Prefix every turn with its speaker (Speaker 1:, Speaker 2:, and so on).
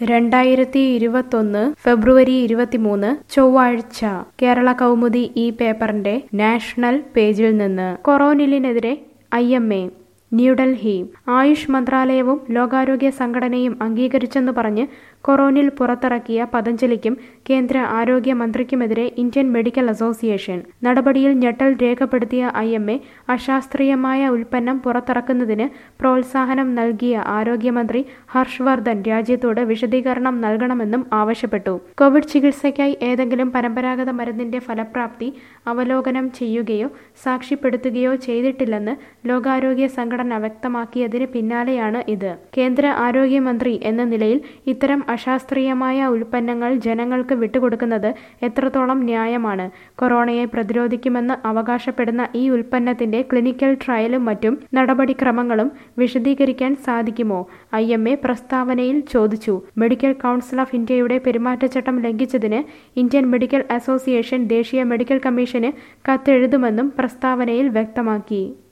Speaker 1: രണ്ടായിരത്തി ഇരുപത്തൊന്ന് ഫെബ്രുവരി ഇരുപത്തിമൂന്ന് ചൊവ്വാഴ്ച കേരള കൗമുദി ഈ പേപ്പറിന്റെ നാഷണൽ പേജിൽ നിന്ന് കൊറോണിലിനെതിരെ I M A New Delhi Ayush മന്ത്രാലയവും ലോകാരോഗ്യ സംഘടനയും അംഗീകരിച്ചെന്ന് പറഞ്ഞ് കൊറോണിൽ പുറത്തിറക്കിയ പതഞ്ജലിക്കും കേന്ദ്ര ആരോഗ്യ മന്ത്രിക്കുമെതിരെ ഇന്ത്യൻ മെഡിക്കൽ അസോസിയേഷൻ നടപടിയിൽ ഞെട്ടൽ രേഖപ്പെടുത്തിയ ഐ എം എ അശാസ്ത്രീയമായ ഉൽപ്പന്നം പുറത്തിറക്കുന്നതിന് പ്രോത്സാഹനം നൽകിയ ആരോഗ്യമന്ത്രി ഹർഷ് വർദ്ധൻ രാജ്യത്തോട് വിശദീകരണം നൽകണമെന്നും ആവശ്യപ്പെട്ടു കോവിഡ് ചികിത്സയ്ക്കായി ഏതെങ്കിലും പരമ്പരാഗത മരുന്നിന്റെ ഫലപ്രാപ്തി അവലോകനം ചെയ്യുകയോ സാക്ഷ്യപ്പെടുത്തുകയോ ചെയ്തിട്ടില്ലെന്ന് ലോകാരോഗ്യ സംഘടന വ്യക്തമാക്കിയതിന് പിന്നാലെയാണ് ഇത് കേന്ദ്ര ആരോഗ്യമന്ത്രി എന്ന നിലയിൽ ഇത്തരം അശാസ്ത്രീയമായ ഉൽപ്പന്നങ്ങൾ ജനങ്ങൾക്ക് വിട്ടുകൊടുക്കുന്നത് എത്രത്തോളം ന്യായമാണ് കൊറോണയെ പ്രതിരോധിക്കുമെന്ന് അവകാശപ്പെടുന്ന ഈ ഉൽപ്പന്നത്തിന്റെ ക്ലിനിക്കൽ ട്രയലും മറ്റും നടപടിക്രമങ്ങളും വിശദീകരിക്കാൻ സാധിക്കുമോ ഐ എം എ പ്രസ്താവനയിൽ ചോദിച്ചു മെഡിക്കൽ കൗൺസിൽ ഓഫ് ഇന്ത്യയുടെ പെരുമാറ്റച്ചട്ടം ലംഘിച്ചതിന് ഇന്ത്യൻ മെഡിക്കൽ അസോസിയേഷൻ ദേശീയ മെഡിക്കൽ കമ്മീഷന് കത്തെഴുതുമെന്നും പ്രസ്താവനയിൽ വ്യക്തമാക്കി